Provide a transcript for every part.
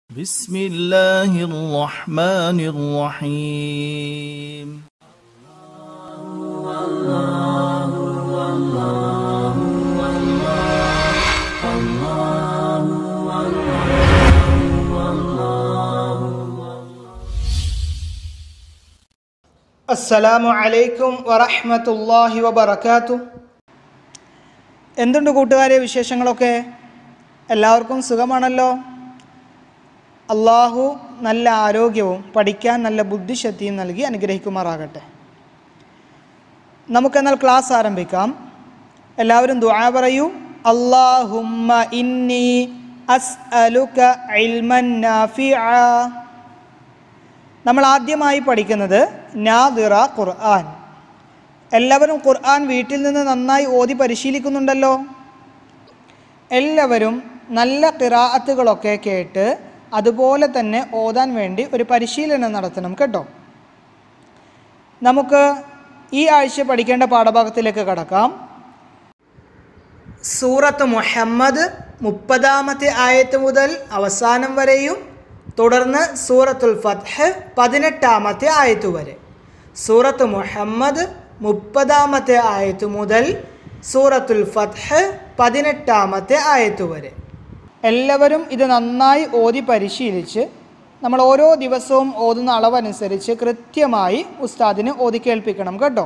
بسم الله الرحمن الرحيم അസ്സലാമു അലൈക്കും വറഹ്മത്തുള്ളാഹി വബറകാതു എന്തുണ്ട് കൂട്ടുകാരെ വിശേഷങ്ങളൊക്കെ എല്ലാവർക്കും സുഖമാണല്ലോ അള്ളാഹു നല്ല ആരോഗ്യവും പഠിക്കാൻ നല്ല ബുദ്ധിശക്തിയും നൽകി അനുഗ്രഹിക്കുമാറാകട്ടെ നമുക്കെന്നാൽ ക്ലാസ് ആരംഭിക്കാം എല്ലാവരും ദുആ പറയൂ അല്ലാഹുമ്മ ഇന്നി അസ്അലുക ഇൽമൻ നാഫിഅ നമ്മൾ ആദ്യമായി പഠിക്കുന്നത് നാദിറ ഖുർആൻ എല്ലാവരും ഖുർആൻ വീട്ടിൽ നിന്ന് നന്നായി ഓതി പരിശീലിക്കുന്നുണ്ടല്ലോ എല്ലാവരും നല്ല കിറാഅത്തുകളൊക്കെ കേട്ട് അതുപോലെ തന്നെ ഓതാൻ വേണ്ടി ഒരു പരിശീലനം നടത്തണം കേട്ടോ നമുക്ക് ഈ ആഴ്ച പഠിക്കേണ്ട പാഠഭാഗത്തിലേക്ക് കടക്കാം സൂറത്ത് മുഹമ്മദ് മുപ്പതാമത്തെ ആയത്ത് മുതൽ അവസാനം വരെയും തുടർന്ന് സൂറത്തുൽ ഫത്ഹ് പതിനെട്ടാമത്തെ ആയത്ത് വരെ സൂറത്ത് മുഹമ്മദ് മുപ്പതാമത്തെ ആയത്ത് മുതൽ സൂറത്തുൽ ഫത്ഹ് പതിനെട്ടാമത്തെ ആയത്ത് വരെ എല്ലാവരും ഇത് നന്നായി ഓതി പരിശീലിച്ച് നമ്മൾ ഓരോ ദിവസവും ഓതുന്ന അളവനുസരിച്ച് കൃത്യമായി ഉസ്താദിന് ഓതി കേൾപ്പിക്കണം കേട്ടോ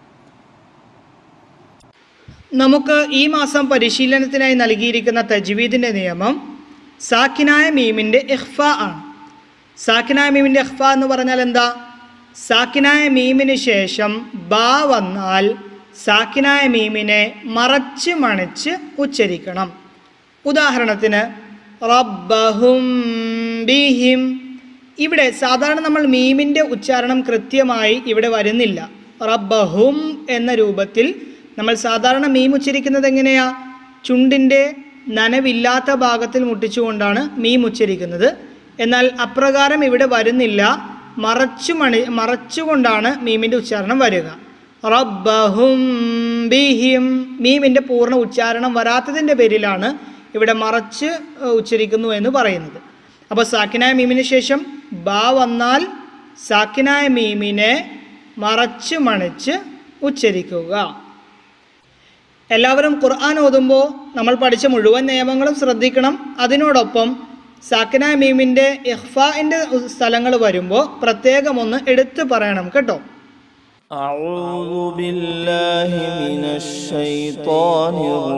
നമുക്ക് ഈ മാസം പരിശീലനത്തിനായി നൽകിയിരിക്കുന്ന തജ്വീദിൻ്റെ നിയമം സാക്കിനായ മീമിൻ്റെ ഇഹ്ഫ ആണ് സാക്കിനായ മീമിൻ്റെ ഇഹ്ഫ എന്ന് പറഞ്ഞാൽ എന്താ സാക്കിനായ മീമിന് ശേഷം ബാ വന്നാൽ സാക്കിനായ മീമിനെ മറച്ച് മണിച്ച് ഉച്ചരിക്കണം ഉദാഹരണത്തിന് റബ്ബഹും ബിഹിം ഇവിടെ സാധാരണ നമ്മൾ മീമിൻ്റെ ഉച്ചാരണം കൃത്യമായി ഇവിടെ വരുന്നില്ല റബ്ബഹും എന്ന രൂപത്തിൽ നമ്മൾ സാധാരണ മീം ഉച്ചരിക്കുന്നത് എങ്ങനെയാ ചുണ്ടിൻ്റെ നനവില്ലാത്ത ഭാഗത്തിൽ മുട്ടിച്ചുകൊണ്ടാണ് മീം ഉച്ചരിക്കുന്നത് എന്നാൽ അപ്രകാരം ഇവിടെ വരുന്നില്ല മറച്ചു മണി മറച്ചുകൊണ്ടാണ് മീമിൻ്റെ ഉച്ചാരണം വരിക റബ്ബഹും ബിഹിം മീമിൻ്റെ പൂർണ്ണ ഉച്ചാരണം വരാത്തതിൻ്റെ പേരിലാണ് ഇവിടെ മറച്ച് ഏഹ്, ഉച്ചരിക്കുന്നു എന്ന് പറയുന്നത് അപ്പോൾ സാക്കിനായ മീമിന് ശേഷം ബാ വന്നാൽ സാക്കിനായ മീമിനെ മറച്ച് മണിച്ച് ഉച്ചരിക്കുക എല്ലാവരും ഖുർആൻ ഓതുമ്പോൾ നമ്മൾ പഠിച്ച മുഴുവൻ നിയമങ്ങളും ശ്രദ്ധിക്കണം അതിനോടൊപ്പം സാക്കിനായ മീമിൻ്റെ ഇഹ്ഫാൻ്റെ സ്ഥലങ്ങൾ വരുമ്പോൾ പ്രത്യേകം ഒന്ന് എടുത്തു പറയണം കേട്ടോ أعوذ بالله من الشيطان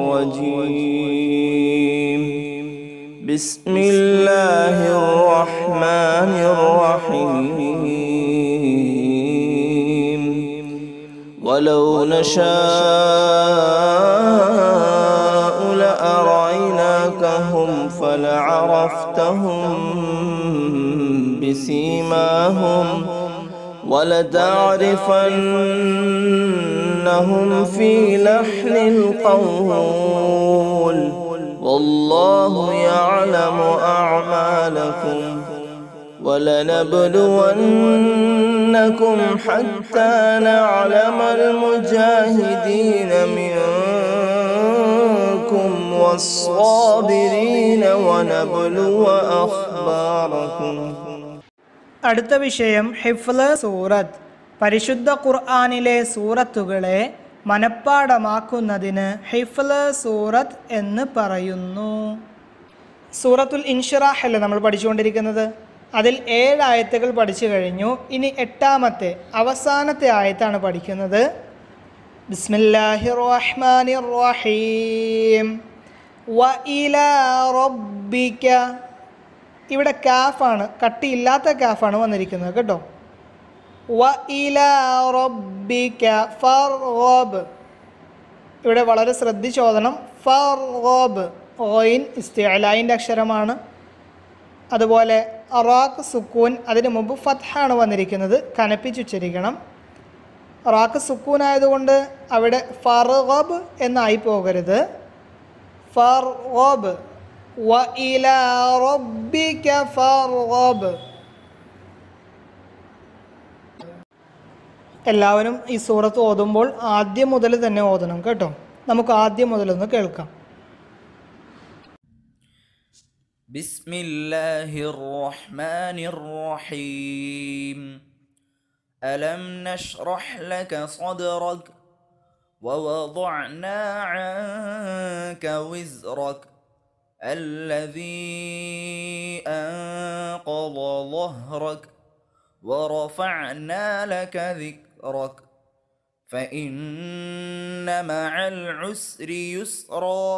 الرجيم بسم الله الرحمن الرحيم ولو نشاء لأريناكهم فلعرفتهم بسيماهم ولتعرفنهم في لحن القول والله يعلم أعمالكم ولنبلونكم حتى نعلم المجاهدين منكم والصابرين ونبلو أخباركم അടുത്ത വിഷയം ഹിഫ്ല് സൂറത്ത് പരിശുദ്ധ ഖുർആാനിലെ സൂറത്തുകളെ മനഃപ്പാടമാക്കുന്നതിന് ഹിഫ്ല് സൂറത്ത് എന്ന് പറയുന്നു സൂറത്തുൽ ഇൻഷിറാഹ് അല്ലേ നമ്മൾ പഠിച്ചുകൊണ്ടിരിക്കുന്നത് അതിൽ ഏഴ് ആയത്തുകൾ പഠിച്ചു കഴിഞ്ഞു ഇനി എട്ടാമത്തെ അവസാനത്തെ ആയത്താണ് പഠിക്കുന്നത് ബിസ്മില്ലാഹി റഹ്മാനി റഹീം വ ഇലാ റബ്ബിക ഇവിടെ കാഫാണ് കട്ടിയില്ലാത്ത കാഫാണ് വന്നിരിക്കുന്നത് കേട്ടോ വ ഇലാ റബ്ബിക ഫർഗബ് ഇവിടെ വളരെ ശ്രദ്ധിച്ചോദനം ഫർഗബ് ഓയിൻ ഇസ്തിഅലായിൻ്റെ അക്ഷരമാണ് അതുപോലെ റാക്ക് സുക്കൂൻ അതിന് മുമ്പ് ഫത്ഹാണ് വന്നിരിക്കുന്നത് കനപ്പിച്ചുച്ചരിക്കണം റാക്ക് സുക്കൂൻ ആയതുകൊണ്ട് അവിടെ ഫർഗബ് എന്നായി പോകരുത് ഫർഗബ് വ ഇലാ റബ്ബിക ഫർഗബ് എല്ലാവരും ഈ സൂറത്ത് ഓതുമ്പോൾ ആദ്യം മുതൽ തന്നെ ഓതണം കേട്ടോ നമുക്ക് ആദ്യം മുതലൊന്ന് കേൾക്കാം بسم الله الرحمن الرحيم ألم نشرح لك صدرك ووضعنا عنك وزرك الذي أنقض ظهرك ورفعنا لك ذكرك فإن مع العسر يسرا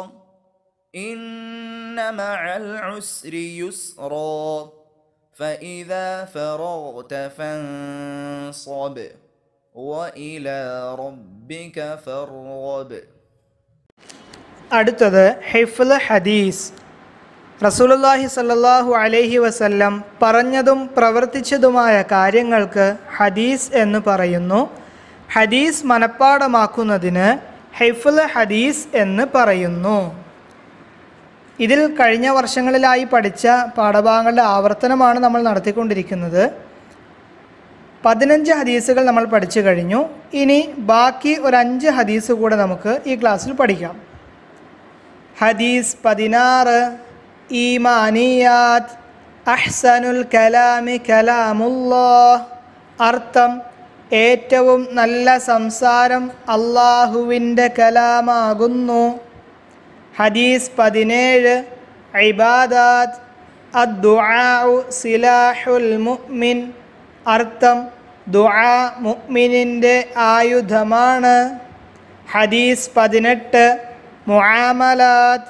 إن مع العسر يسرا فإذا فرغت فانصب وإلى ربك فارغب അടുത്തത് ഹിഫ്ൽ ഹദീസ് റസൂലുള്ളാഹി സല്ലല്ലാഹു അലൈഹി വസല്ലം പറഞ്ഞതും പ്രവർത്തിച്ചതുമായ കാര്യങ്ങൾക്ക് ഹദീസ് എന്ന് പറയുന്നു ഹദീസ് മനഃപ്പാടമാക്കുന്നതിന് ഹിഫ്ൽ ഹദീസ് എന്ന് പറയുന്നു ഇതിൽ കഴിഞ്ഞ വർഷങ്ങളിലായി പഠിച്ച പാഠഭാഗങ്ങളുടെ ആവർത്തനമാണ് നമ്മൾ നടത്തിക്കൊണ്ടിരിക്കുന്നത് പതിനഞ്ച് ഹദീസുകൾ നമ്മൾ പഠിച്ചു കഴിഞ്ഞു ഇനി ബാക്കി ഒരു അഞ്ച് ഹദീസ് കൂടെ നമുക്ക് ഈ ക്ലാസ്സിൽ പഠിക്കാം ഹദീസ് പതിനാറ് ഈമാനിയാത്ത് അഹ്സനുൽ കലാമി കലാമുല്ലാഹ് അർത്ഥം ഏറ്റവും നല്ല സംസാരം അള്ളാഹുവിൻ്റെ കലാമാകുന്നു ഹദീസ് പതിനേഴ് ഇബാദാത്ത് അദ്ദുആഉ സിലാഹുൽ മുഅ്മിൻ അർത്ഥം ദുആ മുഅ്മിനിൻ്റെ ആയുധമാണ് ഹദീസ് പതിനെട്ട് മുആമലാത്ത്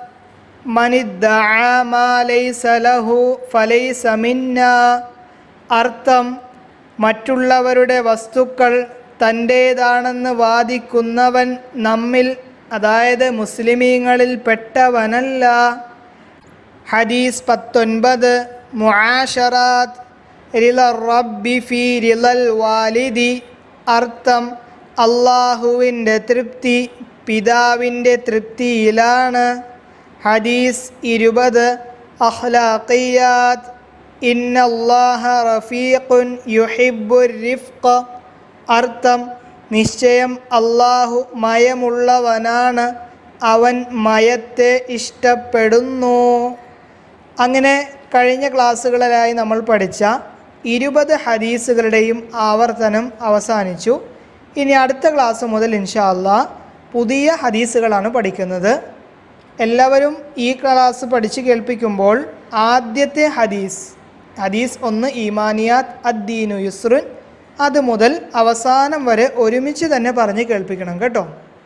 മനിദ്ദാമാലൈസലഹു ഫലൈസ മിന്ന അർത്ഥം മറ്റുള്ളവരുടെ വസ്തുക്കൾ തൻ്റേതാണെന്ന് വാദിക്കുന്നവൻ നമ്മിൽ അതായത് മുസ്ലിമീങ്ങളിൽ പെട്ടവനല്ല ഹദീസ് പത്തൊൻപത് മുആഷറാത്ത് റില റബ്ബി ഫി റിലൽ വാലിദി അർത്ഥം അള്ളാഹുവിൻ്റെ തൃപ്തി പിതാവിൻ്റെ തൃപ്തിയിലാണ് ഹദീസ് ഇരുപത് അഖ്ലാഖിയാത്ത് ഇന്നല്ലാഹ റഫീഖുൻ യുഹിബ്ബുർ റിഫ്ഖ അർത്ഥം നിശ്ചയം അള്ളാഹു മയമുള്ളവനാണ് അവൻ മയത്തെ ഇഷ്ടപ്പെടുന്നു അങ്ങനെ കഴിഞ്ഞ ക്ലാസ്സുകളിലായി നമ്മൾ പഠിച്ച ഇരുപത് ഹദീസുകളുടെയും ആവർത്തനം അവസാനിച്ചു ഇനി അടുത്ത ക്ലാസ് മുതൽ ഇൻഷാ അല്ലാ പുതിയ ഹദീസുകളാണ് പഠിക്കുന്നത് എല്ലാവരും ഈ ക്ലാസ് പഠിച്ചു കേൾപ്പിക്കുമ്പോൾ ആദ്യത്തെ ഹദീസ് ഹദീസ് ഒന്ന് ഈമാനിയാത്ത് അദ്ദീനു യുസ്റുൻ അത് മുതൽ അവസാനം വരെ ഒരുമിച്ച് തന്നെ പറഞ്ഞ് കേൾപ്പിക്കണം കേട്ടോ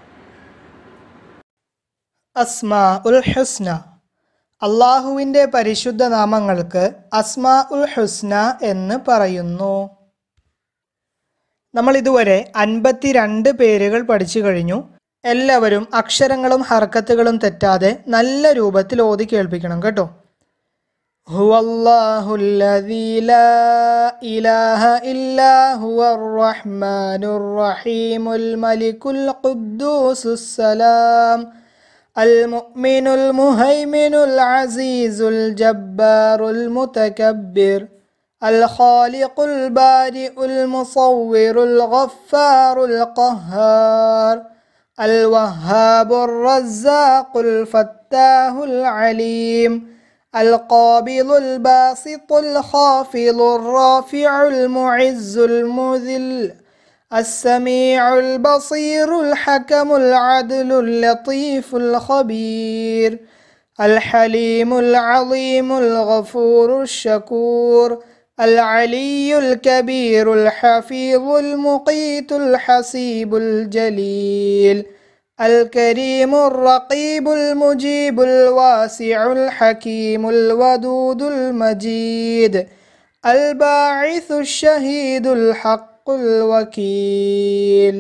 അസ്മാ ഉൽ ഹുസ്ന അള്ളാഹുവിൻ്റെ പരിശുദ്ധ നാമങ്ങൾക്ക് അസ്മാ ഉൽ ഹുസ്ന എന്ന് പറയുന്നു നമ്മൾ ഇതുവരെ അൻപത്തിരണ്ട് പേരുകൾ പഠിച്ചു കഴിഞ്ഞു എല്ലാവരും അക്ഷരങ്ങളും ഹർക്കത്തുകളും തെറ്റാതെ നല്ല രൂപത്തിൽ ഓതി കേൾപ്പിക്കണം കേട്ടോ هو الله الذي لا إله إلا هو الرحمن الرحيم الملك القدوس السلام المؤمن المهيمن العزيز الجبار المتكبر الخالق البارئ المصور الغفار القهار الوهاب الرزاق الفتاه العليم القابض الباسط الخافض الرافع المعز المذل السميع البصير الحكم العدل اللطيف الخبير الحليم العظيم الغفور الشكور العلي الكبير الحفيظ المقيت الحسيب الجليل الكريم الرقيب المجيب الواسع الحكيم الودود المجيد الباعث الشهيد الحق الوكيل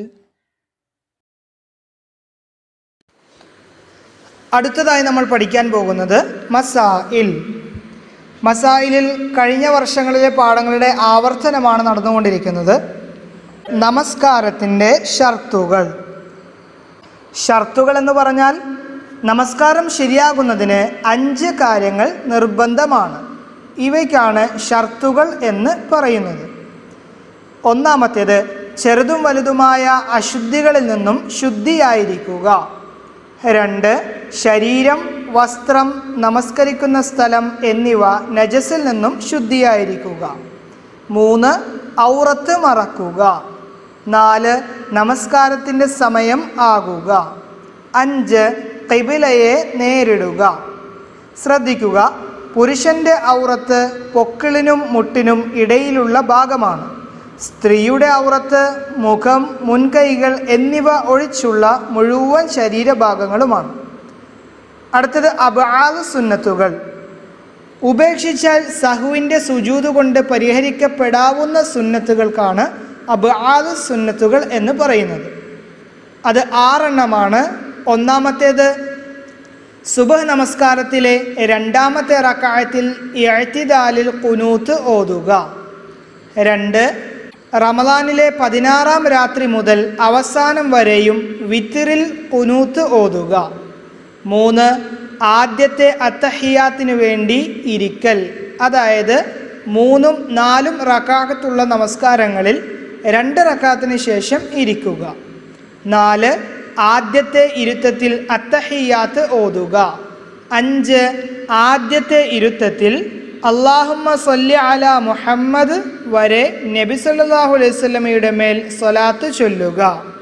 അടുത്തതായി നമ്മൾ പഠിക്കാൻ പോകുന്നത് മസാഇൽ മസായിലിൽ കഴിഞ്ഞ വർഷങ്ങളിലെ പാഠങ്ങളുടെ ആവർത്തനമാണ് നടന്നുകൊണ്ടിരിക്കുന്നത് നമസ്കാരത്തിൻ്റെ ഷർത്തുകൾ ഷർത്തുകൾ എന്ന് പറഞ്ഞാൽ നമസ്കാരം ശരിയാകുന്നതിന് അഞ്ച് കാര്യങ്ങൾ നിർബന്ധമാണ് ഇവയ്ക്കാണ് ഷർത്തുകൾ എന്ന് പറയുന്നത് ഒന്നാമത്തേത് ചെറുതും വലുതുമായ അശുദ്ധികളിൽ നിന്നും ശുദ്ധിയായിരിക്കുക രണ്ട് ശരീരം വസ്ത്രം നമസ്കരിക്കുന്ന സ്ഥലം എന്നിവ നജസിൽ നിന്നും ശുദ്ധിയായിരിക്കുക മൂന്ന് ഔറത്ത് മറക്കുക നാല് നമസ്കാരത്തിൻ്റെ സമയം ആകുക അഞ്ച് കിബിലയെ നേരിടുക ശ്രദ്ധിക്കുക പുരുഷൻ്റെ ഔറത്ത് പൊക്കിളിനും മുട്ടിനും ഇടയിലുള്ള ഭാഗമാണ് സ്ത്രീയുടെ ഔറത്ത് മുഖം മുൻകൈകൾ എന്നിവ ഒഴിച്ചുള്ള മുഴുവൻ ശരീരഭാഗങ്ങളുമാണ് അടുത്തത് അബാദ് സുന്നത്തുകൾ ഉപേക്ഷിച്ചാൽ സഹുവിൻ്റെ സുജൂത് കൊണ്ട് പരിഹരിക്കപ്പെടാവുന്ന സുന്നത്തുകൾക്കാണ് അബാദ് സുന്നത്തുകൾ എന്ന് പറയുന്നത് അത് ആറെണ്ണമാണ് ഒന്നാമത്തേത് സുബഹ് നമസ്കാരത്തിലെ രണ്ടാമത്തെ റക്കായത്തിൽ എഴുത്തിദാലിൽ കുനൂത്ത് ഓതുക രണ്ട് റമദാനിലെ പതിനാറാം രാത്രി മുതൽ അവസാനം വരെയും വിത്തിറിൽ കുനൂത്ത് ഓതുക മൂന്ന് ആദ്യത്തെ അത്തഹിയാത്തിനു വേണ്ടി ഇരിക്കൽ അതായത് മൂന്നും നാലും റക്കാത്തുള്ള നമസ്കാരങ്ങളിൽ രണ്ട് റക്കാത്തിന് ശേഷം ഇരിക്കുക നാല് ആദ്യത്തെ ഇരുത്തത്തിൽ അത്തഹിയാത്ത് ഓതുക അഞ്ച് ആദ്യത്തെ ഇരുത്തത്തിൽ അള്ളാഹുമ്മ സൊല്ലി അല മുഹമ്മദ് വരെ നബി സല്ലല്ലാഹു അലൈഹി വസല്ലമയുടെ മേൽ സ്വലാത്ത് ചൊല്ലുക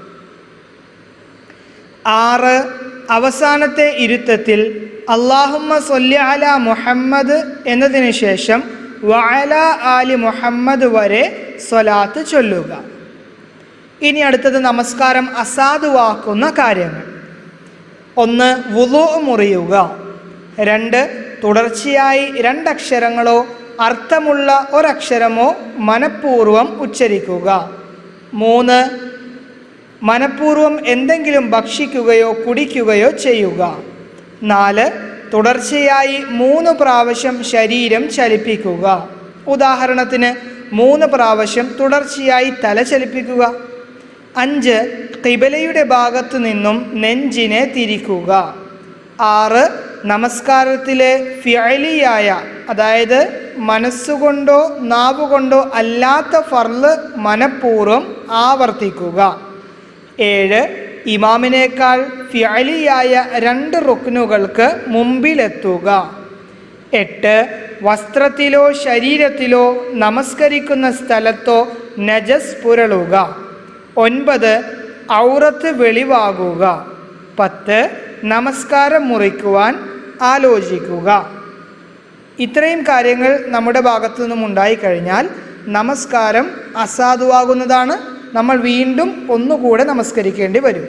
ആറ് അവസാനത്തെ ഇരുത്തത്തിൽ അള്ളാഹുമ്മ സൊല്ലി അല മുഹമ്മദ് എന്നതിന് ശേഷം വഅല ആലി മുഹമ്മദ് വരെ സ്വലാത്ത് ചൊല്ലുക ഇനി അടുത്തത് നമസ്കാരം അസാധുവാക്കുന്ന കാര്യങ്ങൾ ഒന്ന് വുളു മുറിയുക രണ്ട് തുടർച്ചയായി രണ്ടക്ഷരങ്ങളോ അർത്ഥമുള്ള ഒരക്ഷരമോ മനഃപൂർവ്വം ഉച്ചരിക്കുക മൂന്ന് മനഃപൂർവ്വം എന്തെങ്കിലും ഭക്ഷിക്കുകയോ കുടിക്കുകയോ ചെയ്യുക നാല് തുടർച്ചയായി മൂന്ന് പ്രാവശ്യം ശരീരം ചലിപ്പിക്കുക ഉദാഹരണത്തിന് മൂന്ന് പ്രാവശ്യം തുടർച്ചയായി തല ചലിപ്പിക്കുക അഞ്ച് കിബലയുടെ ഭാഗത്തു നിന്നും നെഞ്ചിനെ തിരിക്കുക ആറ് നമസ്കാരത്തിലെ ഫിയലിയായ അതായത് മനസ്സുകൊണ്ടോ നാവുകൊണ്ടോ അല്ലാത്ത ഫർള് മനഃപൂർവ്വം ആവർത്തിക്കുക ഏഴ് ഇമാമിനേക്കാൾ ഫിയലിയായ രണ്ട് റുക്നുകൾക്ക് മുമ്പിലെത്തുക എട്ട് വസ്ത്രത്തിലോ ശരീരത്തിലോ നമസ്കരിക്കുന്ന സ്ഥലത്തോ നജസ് പുരളുക ഒൻപത് ഔറത്ത് വെളിവാകുക പത്ത് നമസ്കാരം മുറിക്കുവാൻ ആലോചിക്കുക ഇത്രയും കാര്യങ്ങൾ നമ്മുടെ ഭാഗത്തു നിന്നും ഉണ്ടായിക്കഴിഞ്ഞാൽ നമസ്കാരം അസാധുവാകുന്നതാണ് നമ്മൾ വീണ്ടും ഒന്നുകൂടെ നമസ്കരിക്കേണ്ടി വരും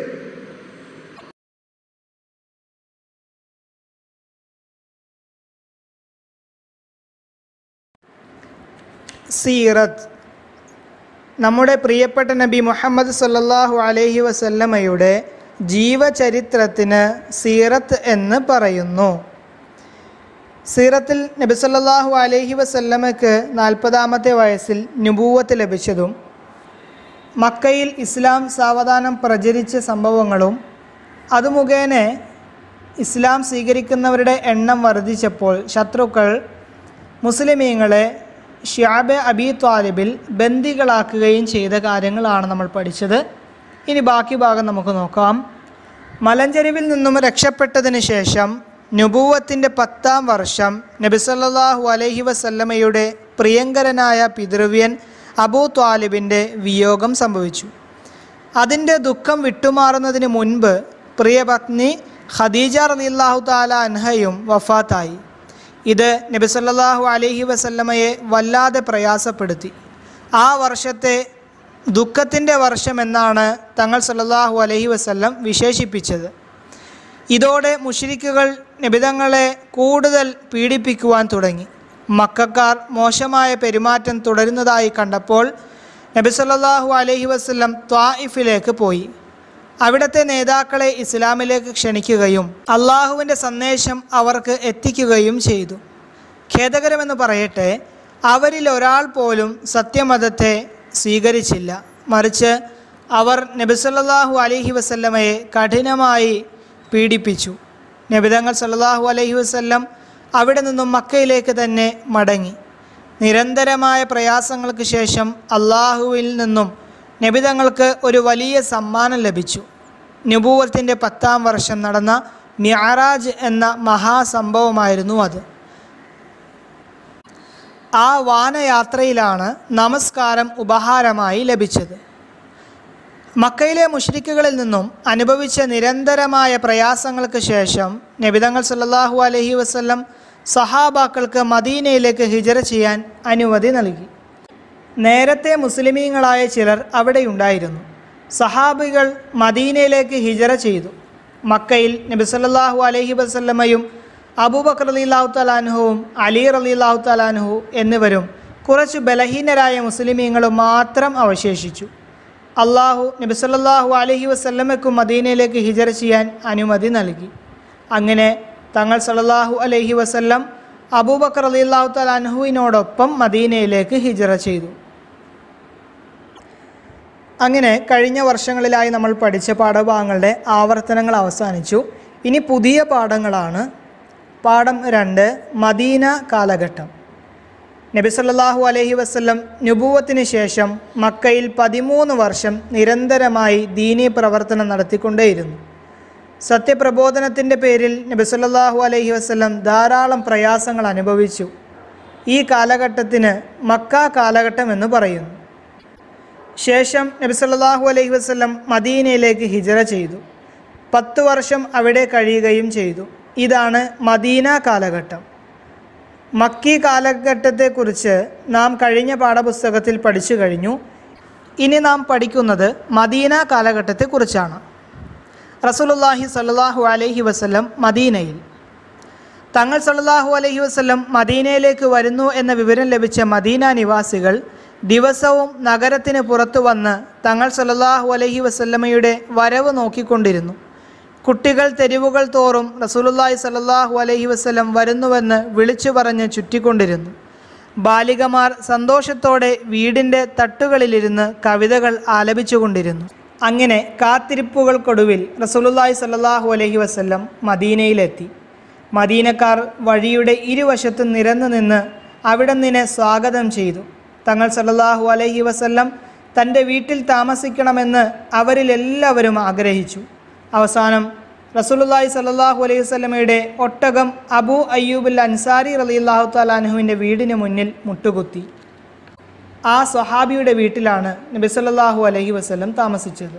സീറത്ത് നമ്മുടെ പ്രിയപ്പെട്ട നബി മുഹമ്മദ് സല്ലല്ലാഹു അലൈഹി വസല്ലമയുടെ ജീവചരിത്രത്തിന് സീറത്ത് എന്ന് പറയുന്നു സീറത്തിൽ നബി സല്ലല്ലാഹു അലൈഹി വസല്ലമയ്ക്ക് നാൽപ്പതാമത്തെ വയസ്സിൽ നുബൂവത്ത് ലഭിച്ചതും മക്കയിൽ ഇസ്ലാം സാവധാനം പ്രചരിച്ച സംഭവങ്ങളും അത് മുഖേന ഇസ്ലാം സ്വീകരിക്കുന്നവരുടെ എണ്ണം വർദ്ധിച്ചപ്പോൾ ശത്രുക്കൾ മുസ്ലിമീങ്ങളെ ഷ്യാബെ അബി ത്വാലിബിൽ ബന്ദികളാക്കുകയും ചെയ്ത കാര്യങ്ങളാണ് നമ്മൾ പഠിച്ചത് ഇനി ബാക്കി ഭാഗം നമുക്ക് നോക്കാം മലഞ്ചെരുവിൽ നിന്നും രക്ഷപ്പെട്ടതിന് ശേഷം നുബൂവത്തിൻ്റെ പത്താം വർഷം നബി സല്ലല്ലാഹു അലൈഹി വസല്ലമയുടെ പ്രിയങ്കരനായ പിതൃവ്യൻ അബൂ ത്വാലിബിൻ്റെ വിയോഗം സംഭവിച്ചു അതിൻ്റെ ദുഃഖം വിട്ടുമാറുന്നതിന് മുൻപ് പ്രിയപത്നി ഖദീജ റളിയല്ലാഹു താല അൻഹയും വഫാത്തായി ഇത് നബി സല്ലല്ലാഹു അലൈഹി വസല്ലമയെ വല്ലാതെ പ്രയാസപ്പെടുത്തി ആ വർഷത്തെ ദുഃഖത്തിൻ്റെ വർഷം എന്നാണ് തങ്ങൾ സല്ലല്ലാഹു അലൈഹി വസല്ലം വിശേഷിപ്പിച്ചത് ഇതോടെ മുഷിരിക്കുകൾ നിബിതങ്ങളെ കൂടുതൽ പീഡിപ്പിക്കുവാൻ തുടങ്ങി മക്കാർ മോശമായ പെരുമാറ്റം തുടരുന്നതായി കണ്ടപ്പോൾ നബി സല്ലല്ലാഹു അലൈഹി വസല്ലം ത്വായിഫിലേക്ക് പോയി അവിടുത്തെ നേതാക്കളെ ഇസ്ലാമിലേക്ക് ക്ഷണിക്കുകയും അള്ളാഹുവിൻ്റെ സന്ദേശം അവർക്ക് എത്തിക്കുകയും ചെയ്തു ഖേദകരമെന്ന് പറയട്ടെ അവരിൽ ഒരാൾ പോലും സത്യമതത്തെ സ്വീകരിച്ചില്ല മറിച്ച് അവർ നബി സല്ലല്ലാഹു അലൈഹി വസല്ലമയെ കഠിനമായി പീഡിപ്പിച്ചു നബിതങ്ങൾ സല്ലല്ലാഹു അലൈഹി വസല്ലം അവിടെ നിന്നും മക്കയിലേക്ക് തന്നെ മടങ്ങി നിരന്തരമായ പ്രയാസങ്ങൾക്ക് ശേഷം അള്ളാഹുവിൽ നിന്നും നബിതങ്ങൾക്ക് ഒരു വലിയ സമ്മാനം ലഭിച്ചു നുബൂവത്തിൻ്റെ പത്താം വർഷം നടന്ന മിയാറാജ് എന്ന മഹാസംഭവമായിരുന്നു അത് ആ വാനയാത്രയിലാണ് നമസ്കാരം ഉപഹാരമായി ലഭിച്ചത് മക്കയിലെ മുഷ്രിക്കുകളിൽ നിന്നും അനുഭവിച്ച നിരന്തരമായ പ്രയാസങ്ങൾക്ക് ശേഷം നബിതങ്ങൾ സല്ലല്ലാഹു അലൈഹി വസല്ലം സഹാബാക്കൾക്ക് മദീനയിലേക്ക് ഹിജറ ചെയ്യാൻ അനുമതി നൽകി നേരത്തെ മുസ്ലിമീങ്ങളായ ചിലർ അവിടെയുണ്ടായിരുന്നു സഹാബികൾ മദീനയിലേക്ക് ഹിജറ ചെയ്തു മക്കയിൽ നബി സല്ലല്ലാഹു അലൈഹി വസല്ലമയും അബൂബക്കർ റളിയല്ലാഹു തലാൻഹുവും അലി റളിയല്ലാഹു തലാൻഹു എന്നിവരും കുറച്ച് ബലഹീനരായ മുസ്ലിമീങ്ങളും മാത്രം അവശേഷിച്ചു അള്ളാഹു നബി സല്ലല്ലാഹു അലൈഹി വസല്ലമയ്ക്കും മദീനയിലേക്ക് ഹിജറ ചെയ്യാൻ അനുമതി നൽകി അങ്ങനെ തങ്ങൾ സല്ലല്ലാഹു അലൈഹി വസല്ലം അബൂബക്കർ റളിയല്ലാഹു തലാൻഹുവിനോടൊപ്പം മദീനയിലേക്ക് ഹിജറ ചെയ്തു അങ്ങനെ കഴിഞ്ഞ വർഷങ്ങളിലായി നമ്മൾ പഠിച്ച പാഠഭാഗങ്ങളുടെ ആവർത്തനങ്ങൾ അവസാനിച്ചു ഇനി പുതിയ പാഠങ്ങളാണ് പാഠം രണ്ട് മദീന കാലഘട്ടം നബി സല്ലല്ലാഹു അലൈഹി വസല്ലം നുബൂവത്തിന് ശേഷം മക്കയിൽ പതിമൂന്ന് വർഷം നിരന്തരമായി ദീനീ പ്രവർത്തനം നടത്തിക്കൊണ്ടേയിരുന്നു സത്യപ്രബോധനത്തിൻ്റെ പേരിൽ നബി സല്ലല്ലാഹു അലൈഹി വസല്ലം ധാരാളം പ്രയാസങ്ങൾ അനുഭവിച്ചു ഈ കാലഘട്ടത്തിന് മക്ക കാലഘട്ടം എന്ന് പറയുന്നു ശേഷം നബി സല്ലല്ലാഹു അലൈഹി വസല്ലം മദീനയിലേക്ക് ഹിജറ ചെയ്തു പത്ത് വർഷം അവിടെ കഴിയുകയും ചെയ്തു ഇതാണ് മദീന കാലഘട്ടം മക്കി കാലഘട്ടത്തെക്കുറിച്ച് നാം കഴിഞ്ഞ പാഠപുസ്തകത്തിൽ പഠിച്ചു കഴിഞ്ഞു ഇനി നാം പഠിക്കുന്നത് മദീന കാലഘട്ടത്തെക്കുറിച്ചാണ് റസൂലുള്ളാഹി സ്വല്ലല്ലാഹു അലൈഹി വസല്ലം മദീനയിൽ തങ്ങൾ സല്ലല്ലാഹു അലൈഹി വസല്ലം മദീനയിലേക്ക് വരുന്നു എന്ന വിവരം ലഭിച്ച മദീന നിവാസികൾ ദിവസവും നഗരത്തിന് പുറത്തു വന്ന് തങ്ങൾ സല്ലല്ലാഹു അലൈഹി വസല്ലമയുടെ വരവ് നോക്കിക്കൊണ്ടിരുന്നു കുട്ടികൾ തെരുവുകൾ തോറും റസൂലുള്ളാഹി സല്ലല്ലാഹു അലൈഹി വസല്ലം വരുന്നുവെന്ന് വിളിച്ചു പറഞ്ഞ് ചുറ്റിക്കൊണ്ടിരുന്നു ബാലികമാർ സന്തോഷത്തോടെ വീടിൻ്റെ തട്ടുകളിലിരുന്ന് കവിതകൾ ആലപിച്ചുകൊണ്ടിരുന്നു അങ്ങനെ കാത്തിരിപ്പുകൾക്കൊടുവിൽ റസൂലുള്ളാഹി സല്ലല്ലാഹു അലൈഹി വസല്ലം മദീനയിലെത്തി മദീനക്കാർ വഴിയുടെ ഇരുവശത്തും നിരന്നു നിന്ന് അവിടെ നിന്നെ സ്വാഗതം ചെയ്തു തങ്ങൾ സല്ലല്ലാഹു അലൈഹി വസല്ലം തൻ്റെ വീട്ടിൽ താമസിക്കണമെന്ന് അവരിലെല്ലാവരും ആഗ്രഹിച്ചു അവസാനം റസൂലുള്ളാഹി സല്ലല്ലാഹു അലൈഹി വസല്ലമയുടെ ഒട്ടകം അബൂ അയ്യൂബുൽ അൻസാരി റളിയല്ലാഹു തആലാൻഹുവിൻ്റെ വീടിന് മുന്നിൽ മുട്ടുകുത്തി ആ സ്വഹാബിയുടെ വീട്ടിലാണ് നബി സല്ലല്ലാഹു അലൈഹി വസല്ലം താമസിച്ചത്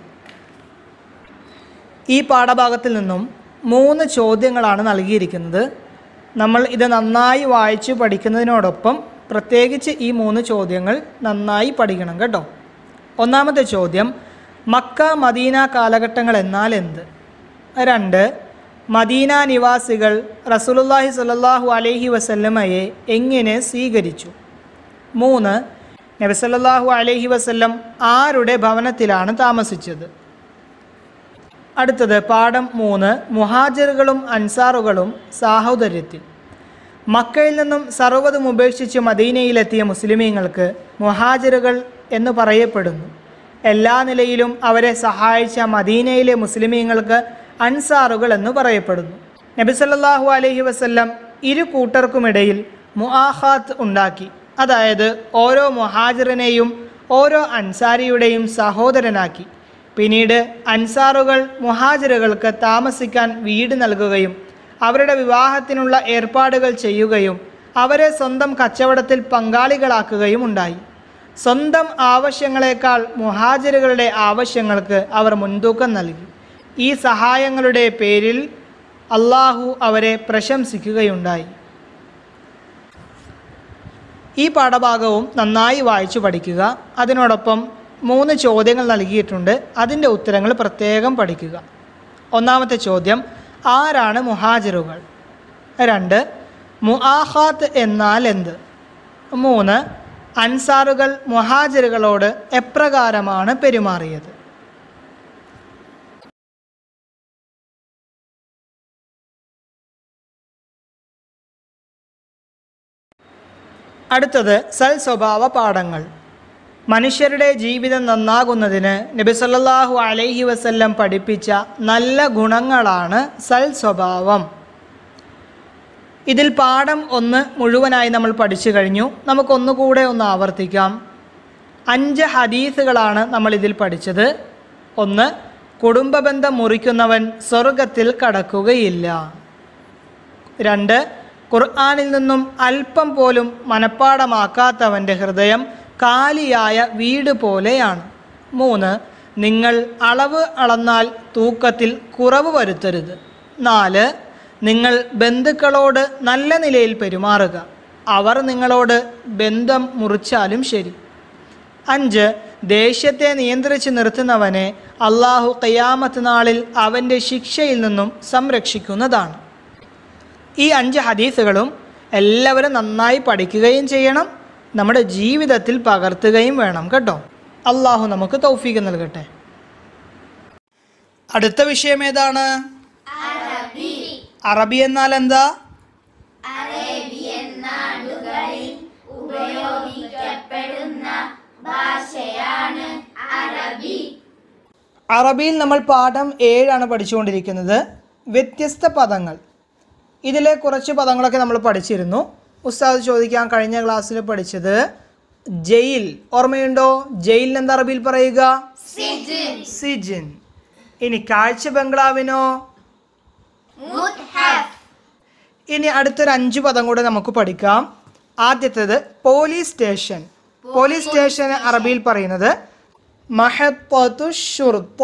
ഈ പാഠഭാഗത്തിൽ നിന്നും മൂന്ന് ചോദ്യങ്ങളാണ് നൽകിയിരിക്കുന്നത് നമ്മൾ ഇത് നന്നായി വായിച്ചു പഠിക്കുന്നതിനോടൊപ്പം പ്രത്യേകിച്ച് ഈ മൂന്ന് ചോദ്യങ്ങൾ നന്നായി പഠിക്കണം കേട്ടോ ഒന്നാമത്തെ ചോദ്യം മക്ക മദീന കാലഘട്ടങ്ങൾ എന്നാൽ എന്ത് രണ്ട് മദീന നിവാസികൾ റസൂലുള്ളാഹി സ്വല്ലല്ലാഹു അലൈഹി വസല്ലമയെ എങ്ങനെ സ്വീകരിച്ചു മൂന്ന് നബി സല്ലല്ലാഹു അലൈഹി വസല്ലം ആരുടെ ഭവനത്തിലാണ് താമസിച്ചത് അടുത്തത് പാഠം മൂന്ന് മുഹാജിറുകളും അൻസാറുകളും സാഹോദര്യത്തിൽ മക്കയിൽ നിന്നും സർവ്വതും ഉപേക്ഷിച്ച് മദീനയിലെത്തിയ മുസ്ലിമീങ്ങൾക്ക് മുഹാജിറുകൾ എന്ന് പറയപ്പെടുന്നു എല്ലാ നിലയിലും അവരെ സഹായിച്ച മദീനയിലെ മുസ്ലിമീങ്ങൾക്ക് അൻസാറുകൾ എന്ന് പറയപ്പെടുന്നു നബി സല്ലല്ലാഹു അലൈഹി വസല്ലം ഇരു കൂട്ടർക്കുമിടയിൽ മുആഹാത്ത് ഉണ്ടാക്കി അതായത് ഓരോ മുഹാജിറിനെയും ഓരോ അൻസാരിയുടെയും സഹോദരനാക്കി പിന്നീട് അൻസാറുകൾ മുഹാജിറുകൾക്ക് താമസിക്കാൻ വീട് നൽകുകയും അവരുടെ വിവാഹത്തിനുള്ള ഏർപ്പാടുകൾ ചെയ്യുകയും അവരെ സ്വന്തം കച്ചവടത്തിൽ പങ്കാളികളാക്കുകയും ഉണ്ടായി സ്വന്തം ആവശ്യങ്ങളെക്കാൾ മുഹാജിറുകളുടെ ആവശ്യങ്ങൾക്ക് അവർ മുൻതൂക്കം നൽകി ഈ സഹായങ്ങളുടെ പേരിൽ അള്ളാഹു അവരെ പ്രശംസിക്കുകയുണ്ടായി ഈ പാഠഭാഗവും നന്നായി വായിച്ചു പഠിക്കുക അതിനോടൊപ്പം മൂന്ന് ചോദ്യങ്ങൾ നൽകിയിട്ടുണ്ട് അതിൻ്റെ ഉത്തരങ്ങൾ പ്രത്യേകം പഠിക്കുക ഒന്നാമത്തെ ചോദ്യം ആരാണ് മുഹാജിറുകൾ രണ്ട് മുആഹാത്ത് എന്നാൽ എന്ത് മൂന്ന് അൻസാറുകൾ മുഹാജിറുകളോട് എപ്രകാരമാണ് പെരുമാറിയത് അടുത്തത് സൽ സ്വഭാവ പാഠങ്ങൾ മനുഷ്യരുടെ ജീവിതം നന്നാകുന്നതിന് നബി സല്ലല്ലാഹു അലൈഹി വസല്ലം പഠിപ്പിച്ച നല്ല ഗുണങ്ങളാണ് സൽ സ്വഭാവം ഇതിൽ പാഠം ഒന്ന് മുഴുവനായി നമ്മൾ പഠിച്ചു കഴിഞ്ഞു നമുക്കൊന്നുകൂടെ ഒന്ന് ആവർത്തിക്കാം അഞ്ച് ഹദീസുകളാണ് നമ്മൾ ഇതിൽ പഠിച്ചത് ഒന്ന് കുടുംബബന്ധം മുറിക്കുന്നവൻ സ്വർഗത്തിൽ കടക്കുകയില്ല രണ്ട് ഖുർആനിൽ നിന്നും അല്പം പോലും മനഃപ്പാടമാക്കാത്തവൻ്റെ ഹൃദയം കാലിയായ വീട് പോലെയാണ് മൂന്ന് നിങ്ങൾ അളവ് അളന്നാൽ തൂക്കത്തിൽ കുറവ് വരുത്തരുത് നാല് നിങ്ങൾ ബന്ധുക്കളോട് നല്ല നിലയിൽ പെരുമാറുക അവർ നിങ്ങളോട് ബന്ധം മുറിച്ചാലും ശരി അഞ്ച് ദേഷ്യത്തെ നിയന്ത്രിച്ച് നിർത്തുന്നവനെ അള്ളാഹു കയ്യാമത്ത് നാളിൽ അവൻ്റെ ശിക്ഷയിൽ നിന്നും സംരക്ഷിക്കുന്നതാണ് ഈ അഞ്ച് ഹദീസുകളും എല്ലാവരും നന്നായി പഠിക്കുകയും ചെയ്യണം നമ്മുടെ ജീവിതത്തിൽ പകർത്തുകയും വേണം കേട്ടോ അള്ളാഹു നമുക്ക് തൗഫീക്ക് നൽകട്ടെ അടുത്ത വിഷയം ഏതാണ് അറബി എന്നാൽ എന്താ അറബിയിൽ നമ്മൾ പാഠം ഏഴാണ് പഠിച്ചുകൊണ്ടിരിക്കുന്നത് വ്യത്യസ്ത പദങ്ങൾ ഇതിലെ കുറച്ച് പദങ്ങളൊക്കെ നമ്മൾ പഠിച്ചിരുന്നു ഉസ്താദ് ചോദിക്കാൻ കഴിഞ്ഞ ക്ലാസ്സിൽ പഠിച്ചത് ജയിൽ ഓർമ്മയുണ്ടോ ജയിലിന് എന്താ അറബിയിൽ പറയുക സിജിൻ ഇനി കാഴ്ച ബംഗ്ലാവിനോ ഇനി അടുത്തൊരു അഞ്ച് പദം കൂടെ നമുക്ക് പഠിക്കാം ആദ്യത്തേത് പോലീസ് സ്റ്റേഷൻ പോലീസ് സ്റ്റേഷൻ അറബിയിൽ പറയുന്നത് മഹത്വത്തു ഷുർത്ത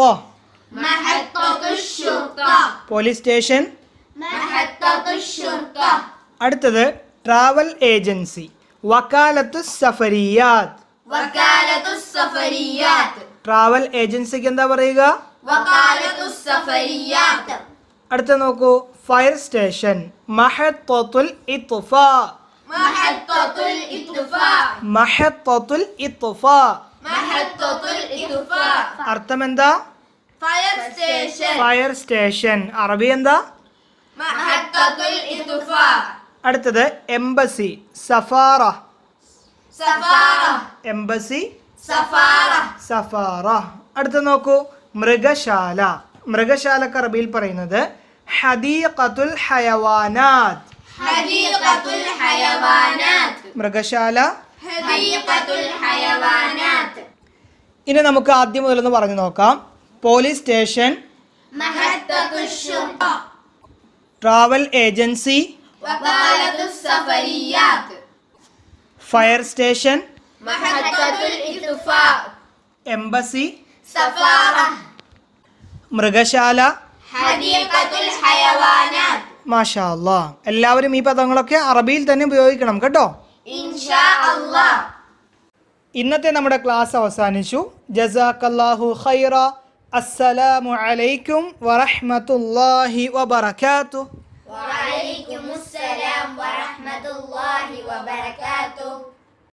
പോലീസ് സ്റ്റേഷൻ അടുത്തത് ട്രാവൽ ഏജൻസി വക്കാലത്തു സഫരിയാത്ത് وكالة السفريات ട്രാവൽ ഏജൻസിക്ക് എന്താ പറയുക وكالة السفريات അടുത്ത നോക്കൂ ഫയർ സ്റ്റേഷൻ മഹത്വത്തുൽ ഇത്ഫാ محطة الإطفاء മഹത്വത്തുൽ ഇത്ഫാ محطة الإطفاء അർത്ഥം എന്താ فاير ستيشن ഫയർ സ്റ്റേഷൻ അറബി എന്താ محطة الإطفاء അടുത്തത് എംബസി സഫാറ سفارة എംബസി سفارة സഫാറ അടുത്ത നോക്കൂ മൃഗശാല മൃഗശാലക്ക് അറബിയിൽ പറയുന്നത് ഹദീഖത്തുൽ ഹയവാനാത്ത് حديقة الحيوانات മൃഗശാല حديقة الحيوانات ഇനി നമുക്ക് ആദ്യം മുതലൊന്ന് പറഞ്ഞു നോക്കാം police station محطة الشرطة travel agency وكالة السفريات fire station محطة الإطفاء embassy سفارة മൃഗശാല حديقة الحيوانات മാഷാ അല്ലാ എല്ലാവരും ഈ പദങ്ങളൊക്കെ അറബിയിൽ തന്നെ ഉപയോഗിക്കണം കേട്ടോ إن شاء الله ഇന്നത്തെ നമ്മുടെ ക്ലാസ് അവസാനിച്ചു ജസാക്കല്ലാഹു ഖൈറ അസ്സലാമു അലൈക്കും വറഹ്മത്തുള്ളാഹി വബറകാതുഹു وعليكم السلام ورحمة الله وبركاته